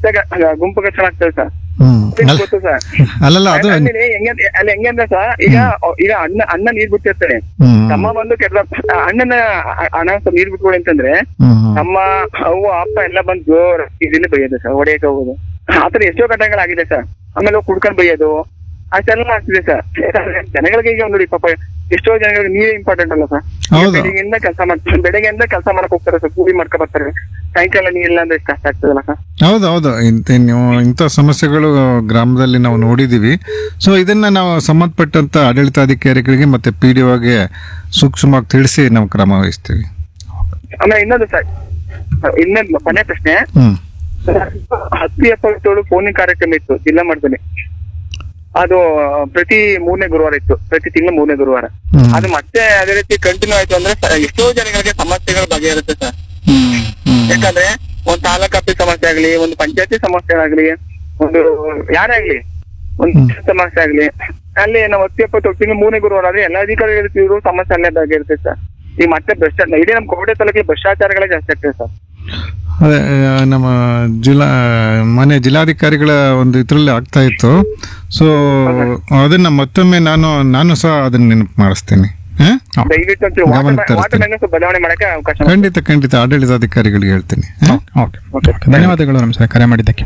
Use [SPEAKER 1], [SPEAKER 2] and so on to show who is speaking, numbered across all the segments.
[SPEAKER 1] ಜೊತೆಗೆ ಗುಂಪು ಘರ್ಷಣೆ ಆಗ್ತದೆ ಸರ್
[SPEAKER 2] ಹ್ಮ್
[SPEAKER 1] ನಿಮ್ಗ್
[SPEAKER 2] ಅಲ್ಲ
[SPEAKER 1] ಗೊತ್ತು ಸರ್
[SPEAKER 2] ಅಲ್ಲಲ್ಲ ಅದು
[SPEAKER 1] ಅಲ್ಲಿ ಹೆಂಗೆ ಅಲ್ಲಿ ಹೆಂಗೆ ಅಂದ್ರೆ ಸರ್ ಈಗ ಈಗ ಅಣ್ಣ ಅಣ್ಣ ನೀರ್ ಬಿಟ್ಟಿರ್ತಾರೆ
[SPEAKER 2] ಹ್ಮ್
[SPEAKER 1] ತಮ್ಮ ಬಂದು ಕೆಟ್ಟ ಅಣ್ಣನ ಅಣ್ಣ ಸ್ವಲ್ಪ ನೀರ್ ಬಿಟ್ಕೊಡಿ ಅಂತಂದ್ರೆ
[SPEAKER 2] ಹ್ಮ್
[SPEAKER 1] ನಮ್ಮ ಅವ್ವ ಅಪ್ಪ ಎಲ್ಲ ಬಂದು ಜೋರ್ ಇದನ್ನ ಬೈಯೋದು ಸರ್ ಹೊಡೆಯಕ್ಕೆ ಹೋಗೋದು ಆತರ ಎಷ್ಟೋ ಘಟನೆಗಳಾಗಿದೆ ಸರ್ ಆಮೇಲೆ ಹೋಗಿ ಕುಡ್ಕೊಂಡ್ ಬೈಯೋದು ಅಷ್ಟೆಲ್ಲ ಆಗ್ತಿದೆ ಸರ್ ಯಾಕಂದ್ರೆ ಜನಗಳಿಗೆ ಈಗ ನೋಡಿ ಪಾಪ ಎಷ್ಟೋ ಜನಗಳಿಗೆ ನೀರೇ ಇಂಪಾರ್ಟೆಂಟ್ ಅಲ್ಲ ಸರ್
[SPEAKER 2] ಹೌದು.
[SPEAKER 1] ಬೆಳಿಗ್ಗೆಯಿಂದ ಕೆಲಸ ಮಾಡ್ತಾರೆ ಬೆಳಗ್ಗೆಯಿಂದ ಕೆಲಸ ಮಾಡಕ್ ಹೋಗ್ತಾರೆ ಸರ್ ಕೂಲಿ ಮಾಡ್ಕೊ ಬರ್ತಾರೆ ಸಾಯಂಕಾಲ ನೀರಿಲ್ಲ ಅಂದ್ರೆ ಎಷ್ಟು ಕಷ್ಟ ಆಗ್ತದಲ್ಲ ಸರ್
[SPEAKER 2] ಹೌದು ಹೌದು ಇಂಥ ನೀವು ಇಂಥ ಸಮಸ್ಯೆಗಳು ಗ್ರಾಮದಲ್ಲಿ ನಾವು ನೋಡಿದೀವಿ ಸೊ ಇದನ್ನ ನಾವು ಸಂಬಂಧಪಟ್ಟಂತ ಆಡಳಿತಾಧಿಕಾರಿಗಳಿಗೆ ಮತ್ತೆ ಪಿ ಡಿ ಒಗೆ ಸೂಕ್ಷ್ಮವಾಗಿ ತಿಳಿಸಿ ನಾವು ಕ್ರಮ ವಹಿಸ್ತೀವಿ
[SPEAKER 1] ಆಮೇಲೆ ಇನ್ನೊಂದು ಸರ್ ಇನ್ನೊಂದು ಕೊನೆ ಪ್ರಶ್ನೆ
[SPEAKER 2] ಹ್ಮ್
[SPEAKER 1] ಹತ್ತು ಎಪ್ಪತ್ತೇಳು ಫೋನಿಂಗ್ ಕಾರ್ಯಕ್ರಮ ಇತ್ತು ಜಿಲ್ಲಾ ಮಟ್ಟದಲ್ಲಿ ಅದು ಪ್ರತಿ ಮೂರನೇ ಗುರುವಾರ ಇತ್ತು ಪ್ರತಿ ತಿಂಗಳು ಮೂರನೇ ಗುರುವಾರ
[SPEAKER 2] ಹ್ಮ್.
[SPEAKER 1] ಅದು ಮತ್ತೆ ಅದೇ ರೀತಿ ಕಂಟಿನ್ಯೂ ಆಯ್ತು ಅಂದ್ರೆ ಸ- ಎಷ್ಟೋ ಜನಗಳಿಗೆ ಸಮಸ್ಯೆಗಳು ಬಗೆಹರುತ್ತೆ ಸರ್
[SPEAKER 2] ಹ್ಮ್ ಹ್ಮ್
[SPEAKER 1] ಯಾಕಂದ್ರೆ ಒಂದು ತಾಲೂಕ್ ಆಫೀಸ್ ಸಮಸ್ಯೆ ಆಗ್ಲಿ ಒಂದು ಪಂಚಾಯತಿ ಸಮಸ್ಯೆ ಆಗ್ಲಿ ಒಂದು ಯಾರೇ ಆಗ್ಲಿ ಒಂದು ಸಮಸ್ಯೆ ಆಗ್ಲಿ ಅಲ್ಲಿ ನಾವು ಹತ್ತು ಎಪ್ಪತ್ತು ತಿಂಗಳು ಮೂರನೇ ಗುರುವಾರ ಆದ್ರೆ ಎಲ್ಲ ಅಧಿಕಾರಿಗಳು ಸಮಸ್ಯೆ ಅಲ್ಲೇ ಬಗೆಹರುತ್ತೆ ಸರ್ ಈಗ ಮತ್ತೆ ಭ್ರಷ್ಟಾಚಾರ ಇಡೀ ನಮ್ಮ ಕೋಟೆ ತಾಲೂಕಿಗೆ ಭ್ರಷ್ಟಾಚಾರಗಳೇ ಜಾಸ್ತಿ ಆಗ್ತದೆ ಸರ್
[SPEAKER 2] ಅದೇ ಆ, ನಮ್ಮ ಜಿಲ್ಲಾ ಮನೆ ಜಿಲ್ಲಾಧಿಕಾರಿಗಳ ಒಂದು ಇದ್ರಲ್ಲಿ ಆಗ್ತಾ ಇತ್ತು ಸೊ ಅದನ್ನ ಮತ್ತೊಮ್ಮೆ ನಾನು ನಾನು ಸಹ ಅದನ್ನ ನೆನಪು ಮಾಡಿಸ್ತೇನೆ ಹ?
[SPEAKER 1] ದಯವಿಟ್ಟು ಒಂಚೂರು
[SPEAKER 2] ಗಮನಕ್ಕೆ
[SPEAKER 1] ವಾಟರ್
[SPEAKER 2] ತರಿಸ್ತೀನಿ.
[SPEAKER 1] ವಾಟರ್ ಮ್ಯಾನ್ ಸ್ವಲ್ಪ ಬದಲಾವಣೆ ಮಾಡಕ್ಕೆ ಅವಕಾಶ ಮಾಡಿ.
[SPEAKER 2] ಖಂಡಿತ ಖಂಡಿತ ಆಡಳಿತಾಧಿಕಾರಿಗಳಿಗೆ ಹೇಳ್ತೀನಿ ಹ?
[SPEAKER 3] ಓಕೆ ಓಕೆ ಧನ್ಯವಾದಗಳು ನಮಸ್ಕಾರ ಕರೆ ಮಾಡಿದ್ದಕ್ಕೆ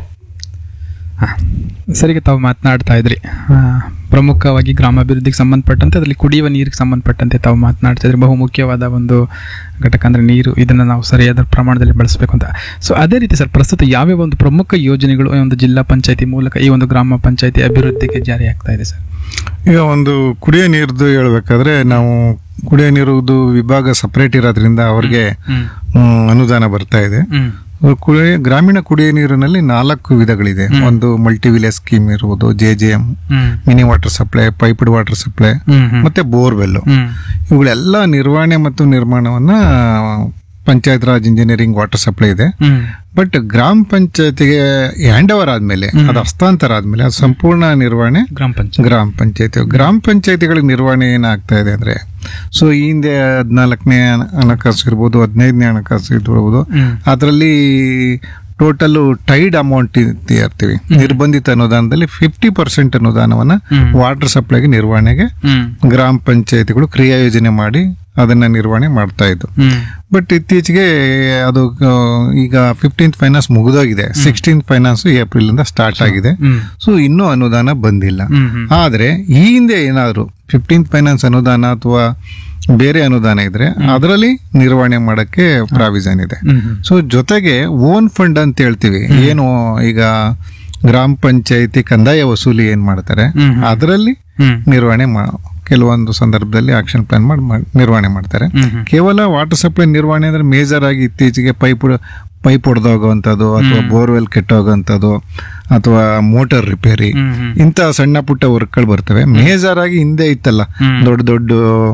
[SPEAKER 3] ಹಾಂ ಸರಿಗೆ ತಾವು ಮಾತನಾಡ್ತಾ ಇದ್ರಿ ಆ, ಪ್ರಮುಖವಾಗಿ ಗ್ರಾಮಾಭಿವೃದ್ಧಿಗೆ ಸಂಬಂಧಪಟ್ಟಂತೆ ಅದರಲ್ಲಿ ಕುಡಿಯುವ ನೀರಿಗೆ ಸಂಬಂಧಪಟ್ಟಂತೆ ತಾವು ಮಾತನಾಡ್ತಾ ಇದ್ರಿ ಬಹು ಮುಖ್ಯವಾದ ಒಂದು ಘಟಕ ಅಂದರೆ ನೀರು ಇದನ್ನು ನಾವು ಸರಿಯಾದ ಪ್ರಮಾಣದಲ್ಲಿ ಬಳಸಬೇಕು ಅಂತ ಸೊ ಅದೇ ರೀತಿ ಸರ್ ಪ್ರಸ್ತುತ ಯಾವ್ಯಾವ ಒಂದು ಪ್ರಮುಖ ಯೋಜನೆಗಳು ಈ ಒಂದು ಜಿಲ್ಲಾ ಪಂಚಾಯತಿ ಮೂಲಕ ಈ ಒಂದು ಗ್ರಾಮ ಪಂಚಾಯತಿ ಅಭಿವೃದ್ಧಿಗೆ ಜಾರಿ ಆಗ್ತಾ ಇದೆ ಸರ್
[SPEAKER 2] ಈಗ ಒಂದು ಕುಡಿಯೋ ನೀರ್ದು ಹೇಳ್ಬೇಕಾದ್ರೆ ನಾವು ಕುಡಿಯೋ ನೀರುದು ವಿಭಾಗ ಸಪರೇಟ್ ಇರೋದ್ರಿಂದ ಅವ್ರಿಗೆ
[SPEAKER 3] ಹ್ಮ್.
[SPEAKER 2] ಹ್ಮ್, ಅನುದಾನ ಬರ್ತಾ ಇದೆ
[SPEAKER 3] ಹ್ಮ್
[SPEAKER 2] ಕುಡಿಯ ಗ್ರಾಮೀಣ ಕುಡಿಯೋ ನೀರಿನಲ್ಲಿ ನಾಲ್ಕು ವಿಧಗಳಿದೆ ಒಂದು ಮಲ್ಟಿ ವಿಲೇಜ್ ಸ್ಕೀಮ್ ಇರುವುದು J J M
[SPEAKER 3] hmm
[SPEAKER 2] mini water supply piped water supply
[SPEAKER 3] hmm hmm
[SPEAKER 2] ಮತ್ತೆ ಬೋರ್ವೆಲ್
[SPEAKER 3] ಹ್ಮ್
[SPEAKER 2] ಇವುಗಳೆಲ್ಲ ನಿರ್ವಹಣೆ ಮತ್ತು ನಿರ್ಮಾಣವನ್ನ panchayat raj engineering water supply ಇದೆ
[SPEAKER 3] ಹ್ಮ್
[SPEAKER 2] ಬಟ್ ಗ್ರಾಮ ಪಂಚಾಯತಿಗೆ ಹ್ಯಾಂಡ್ ಓವರ್ ಆದ್ಮೇಲೆ ಅದು ಹಸ್ತಾಂತರ ಆದ್ಮೇಲೆ ಅದು ಸಂಪೂರ್ಣ ನಿರ್ವಹಣೆ
[SPEAKER 3] ಗ್ರಾಮ ಪಂಚಾಯತ್
[SPEAKER 2] ಗ್ರಾಮ ಪಂಚಾಯತಿ ಗ್ರಾಮ ಪಂಚಾಯತಿಗಳ ನಿರ್ವಹಣೆ ಏನಾಗ್ತಾ ಇದೆ ಅಂದ್ರೆ ಸೊ ಈ ಹಿಂದೆ ಹದಿನಾಲ್ಕನೇ ಹಣಕಾಸು ಇರ್ಬೋದು ಹದಿನೈದನೇ ಹಣಕಾಸು ಇರ್ಬೋದು
[SPEAKER 3] ಹ್ಮ್
[SPEAKER 2] ಅದರಲ್ಲಿ ಟೋಟಲ್ ಟೈಡ್ ಅಮೌಂಟ್ ಇರ್ತೀವಿ ನಿರ್ಬಂಧಿತ ಅನುದಾನದಲ್ಲಿ ಫಿಫ್ಟಿ ಪರ್ಸೆಂಟ್ ಅನುದಾನವನ್ನ
[SPEAKER 3] ಹ್ಮ್.
[SPEAKER 2] ವಾಟರ್ ಸಪ್ಲೈಗೆ ನಿರ್ವಹಣೆಗೆ
[SPEAKER 3] ಹ್ಮ್
[SPEAKER 2] ಗ್ರಾಮ ಪಂಚಾಯತಿಗಳು ಕ್ರಿಯಾ ಯೋಜನೆ ಮಾಡಿ ಅದನ್ನ ನಿರ್ವಹಣೆ ಮಾಡ್ತಾ ಇದ್ದು
[SPEAKER 3] ಹ್ಮ್
[SPEAKER 2] ಬಟ್ ಇತ್ತೀಚೆಗೆ ಅದು ಆ, ಈಗ ಫಿಫ್ಟೀನ್ತ್ ಫೈನಾನ್ಸ್ ಮುಗಿದೋಗಿದೆ ಸಿಕ್ಸ್ಟೀನ್ತ್ ಫೈನಾನ್ಸ್ ಏಪ್ರಿಲ್ ಇಂದ ಸ್ಟಾರ್ಟ್ ಆಗಿದೆ
[SPEAKER 3] ಹ್ಮ್
[SPEAKER 2] ಸೊ ಇನ್ನೂ ಅನುದಾನ ಬಂದಿಲ್ಲ
[SPEAKER 3] ಹ್ಮ್ ಹ್ಮ್
[SPEAKER 2] ಆದ್ರೆ ಈ ಹಿಂದೆ ಏನಾದ್ರು ಫಿಫ್ಟೀನ್ತ್ ಫೈನಾನ್ಸ್ ಅನುದಾನ ಅಥವಾ ಬೇರೆ ಅನುದಾನ ಇದ್ರೆ ಅದರಲ್ಲಿ ನಿರ್ವಹಣೆ ಮಾಡಕ್ಕೆ ಪ್ರಾವಿಷನ್ ಇದೆ
[SPEAKER 3] ಹ್ಮ್ ಹ್ಮ್
[SPEAKER 2] ಸೊ ಜೊತೆಗೆ ಓನ್ ಫಂಡ್ ಅಂತ ಹೇಳ್ತೀವಿ ಏನು ಈಗ ಗ್ರಾಮ ಪಂಚಾಯತಿ ಕಂದಾಯ ವಸೂಲಿ ಏನ್ ಮಾಡ್ತಾರೆ
[SPEAKER 3] ಹ್ಮ್.
[SPEAKER 2] ಅದರಲ್ಲಿ
[SPEAKER 3] ಹ್ಮ್
[SPEAKER 2] ನಿರ್ವಹಣೆ ಮಾ ಕೆಲವೊಂದು ಸಂದರ್ಭದಲ್ಲಿ ಆಕ್ಷನ್ ಪ್ಲಾನ್ ಮಾಡಿ ಮಾಡ್- ನಿರ್ವಹಣೆ ಮಾಡ್ತಾರೆ
[SPEAKER 3] ಹ್ಮ್ ಹ್ಮ್
[SPEAKER 2] ಕೇವಲ ವಾಟರ್ ಸಪ್ಲೈ ನಿರ್ವಹಣೆ ಅಂದ್ರೆ ಮೇಜರ್ ಆಗಿ ಇತ್ತೀಚೆಗೆ ಪೈಪ್ ಪೈಪ್ ಹೊಡೆದೋಗುವಂಥದ್ದು ಅಥವಾ ಬೋರ್ವೆಲ್ ಕೆಟ್ಟೋಗುವಂಥದ್ದು ಅಥವಾ ಮೋಟಾರ್ ರಿಪೇರಿ
[SPEAKER 3] ಹ್ಮ್ ಹ್ಮ್
[SPEAKER 2] ಇಂಥ ಸಣ್ಣ ಪುಟ್ಟ ವರ್ಕ್ಗಳು ಬರ್ತವೆ ಮೇಜರ್ ಆಗಿ ಹಿಂದೆ ಇತ್ತಲ್ಲ
[SPEAKER 3] ಹ್ಮ್.
[SPEAKER 2] ದೊಡ್ಡ ದೊಡ್ಡ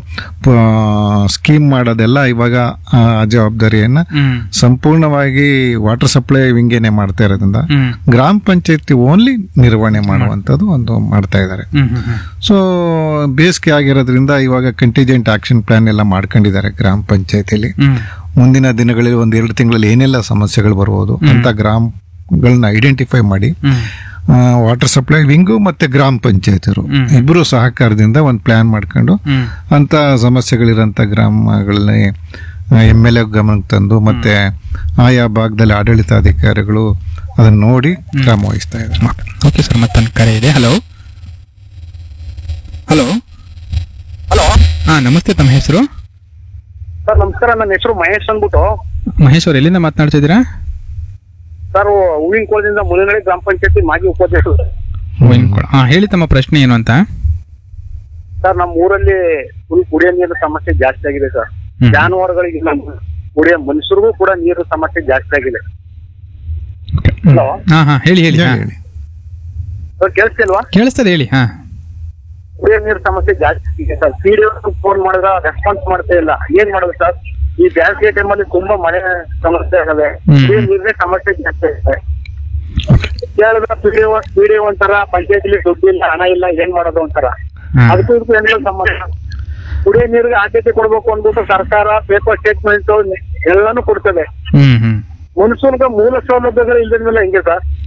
[SPEAKER 2] ಸ್ಕೀಮ್ ಮಾಡೋದೆಲ್ಲ ಇವಾಗ ಆ ಜವಾಬ್ದಾರಿಯನ್ನ
[SPEAKER 3] ಹ್ಮ್
[SPEAKER 2] ಸಂಪೂರ್ಣವಾಗಿ ವಾಟರ್ ಸಪ್ಲೈ ವಿಂಗೇನೆ ಮಾಡ್ತಾ ಇರೋದ್ರಿಂದ
[SPEAKER 3] ಹ್ಮ್
[SPEAKER 2] ಗ್ರಾಮ ಪಂಚಾಯತಿ ಓನ್ಲಿ ನಿರ್ವಹಣೆ ಮಾಡುವಂಥದ್ದು ಒಂದು ಮಾಡ್ತಾ ಇದ್ದಾರೆ
[SPEAKER 3] ಹ್ಮ್ ಹ್ಮ್ ಹ್ಮ್
[SPEAKER 2] ಸೊ ಬೇಸಿಗೆ ಆಗಿರೋದ್ರಿಂದ ಇವಾಗ ಕಂಟಿಜೆಂಟ್ ಆಕ್ಷನ್ ಪ್ಲಾನ್ ಎಲ್ಲ ಮಾಡ್ಕೊಂಡಿದ್ದಾರೆ ಗ್ರಾಮ ಪಂಚಾಯತಿಲಿ
[SPEAKER 3] ಹ್ಮ್
[SPEAKER 2] ಮುಂದಿನ ದಿನಗಳಲ್ಲಿ ಒಂದ್ ಎರಡು ತಿಂಗಳಲ್ಲಿ ಏನೆಲ್ಲ ಸಮಸ್ಯೆಗಳು ಬರ್ಬೋದು ಅಂತ ಗ್ರಾಮಗಳನ್ನ ಐಡೆಂಟಿಫೈ ಮಾಡಿ
[SPEAKER 3] ಹ್ಮ್
[SPEAKER 2] ವಾಟರ್ ಸಪ್ಲೈ ವಿಂಗು ಮತ್ತೆ ಗ್ರಾಮ ಪಂಚಾಯತಿರು
[SPEAKER 3] ಹ್ಮ್.
[SPEAKER 2] ಇಬ್ಬರು ಸಹಕಾರದಿಂದ ಒಂದು ಪ್ಲಾನ್ ಮಾಡ್ಕೊಂಡು
[SPEAKER 3] ಹ್ಮ್
[SPEAKER 2] ಅಂತ ಸಮಸ್ಯೆಗಳಿರೋಂಥ ಗ್ರಾಮಗಳಲ್ಲಿ ಎಮ್ ಎಲ್ ಎ ಗಮನಕ್ಕೆ ತಂದು ಮತ್ತೆ ಆಯಾ ಭಾಗದಲ್ಲಿ ಆಡಳಿತಾಧಿಕಾರಿಗಳು ಅದನ್ನ ನೋಡಿ ಕ್ರಮ ವಹಿಸ್ತಾ ಇದ್ದಾರೆ
[SPEAKER 3] ಓಕೆ ಸರ್ ಮತ್ತೊಂದು ಕರೆ ಇದೆ ಹಲೋ ಹಲೋ
[SPEAKER 1] ಹಲೋ
[SPEAKER 3] ಹಾ ನಮಸ್ತೆ ತಮ್ಮ ಹೆಸರು
[SPEAKER 1] ಸರ್ ನಮಸ್ಕಾರ ನನ್ನ ಹೆಸರು ಮಹೇಶ್ ಅಂದ್ಬಿಟ್ಟು
[SPEAKER 3] ಮಹೇಶ್ ಅವ್ರು ಎಲ್ಲಿಂದ ಮಾತನಾಡ್ತಾ ಇದ್ದೀರಾ
[SPEAKER 1] ಸರ್ ಹೂವಿನ ಕೋಲದಿಂದ ಮುನಗಡೆ ಗ್ರಾಮ ಪಂಚಾಯತಿ ಮಾಜಿ ಉಪಾಧ್ಯಕ್ಷರು
[SPEAKER 3] ಹೂವಿನಕೊಳ. ಹಾ ಹೇಳಿ ತಮ್ಮ ಪ್ರಶ್ನೆ ಏನು ಅಂತ
[SPEAKER 1] ಸರ್ ನಮ್ಮ ಊರಲ್ಲಿ ಫುಲ್ ಕುಡಿಯೋ ನೀರಿನ ಸಮಸ್ಯೆ ಜಾಸ್ತಿ ಆಗಿದೆ ಸರ್
[SPEAKER 3] ಹ್ಮ್.
[SPEAKER 1] ಜಾನುವಾರುಗಳಿಗೆ ನಮ್ಮ ಕುಡಿಯೋ ಮನುಷ್ಯರಿಗೂ ಕೂಡ ನೀರು ಸಮಸ್ಯೆ ಜಾಸ್ತಿ ಆಗಿದೆ
[SPEAKER 3] Okay. ಹ್ಮ್.
[SPEAKER 1] ಹಲೋ?
[SPEAKER 3] ಹಾ ಹಾ ಹೇಳಿ ಹೇಳಿ ಹಾ.
[SPEAKER 2] ಹೇಳಿ
[SPEAKER 1] ಸರ್ ಕೇಳಿಸ್ತಿಲ್ವಾ
[SPEAKER 3] ಕೇಳಿಸ್ತದೆ ಹೇಳಿ ಹಾ
[SPEAKER 1] ಕುಡಿಯೋ ನೀರು ಸಮಸ್ಯೆ ಜಾಸ್ತಿ ಇದೆ ಸರ್ ಸಿಡಿಒ ಫೋನ್ ಮಾಡಿದ್ರೆ ರೆಸ್ಪಾನ್ಸ್ ಮಾಡ್ತಾ ಇಲ್ಲ ಏನ್ ಮಾಡೋದು ಸರ್ ಈ ಬೇಸಿಗೆ ಟೈಮಲ್ಲಿ ತುಂಬಾ ಮಳೆ ಸಮಸ್ಯೆ ಆಗವೆ
[SPEAKER 3] ಹ್ಮ್.
[SPEAKER 1] ಕುಡಿಯೋ ನೀರಿನ ಸಮಸ್ಯೆ ಜಾಸ್ತಿ ಇದೆ ಕೇಳಿದ್ರೆ ಪಿಡಿಒ ಪಿಡಿಒ ಒಂಥರ ಪಂಚಾಯತಿಲಿ ದುಡ್ಡು ಇಲ್ಲ ಹಣ ಇಲ್ಲ ಏನ್ ಮಾಡೋದು ಒಂಥರ
[SPEAKER 3] ಹಾ.
[SPEAKER 1] ಅದಕ್ಕೂ ಇದಕ್ಕೂ ಏನಿಲ್ಲ ಸಂಬಂಧ ಕುಡಿಯೋ ನೀರಿಗೆ ಆದ್ಯತೆ ಕೊಡ್ಬೇಕು ಅಂದ್ಬಿಟ್ಟು ಸರ್ಕಾರ ಪೇಪರ್ ಸ್ಟೇಟ್ಮೆಂಟ್ ಎಲ್ಲಾನು ಕೊಡ್ತದೆ
[SPEAKER 3] ಹ್ಮ್ ಹ್ಮ್
[SPEAKER 1] ಮನುಷ್ಯನಿಗೆ ಮೂಲ ಸೌಲಭ್ಯಗಳು ಇಲ್ಲದ ಮೇಲೆ ಹೆಂಗೆ ಸರ್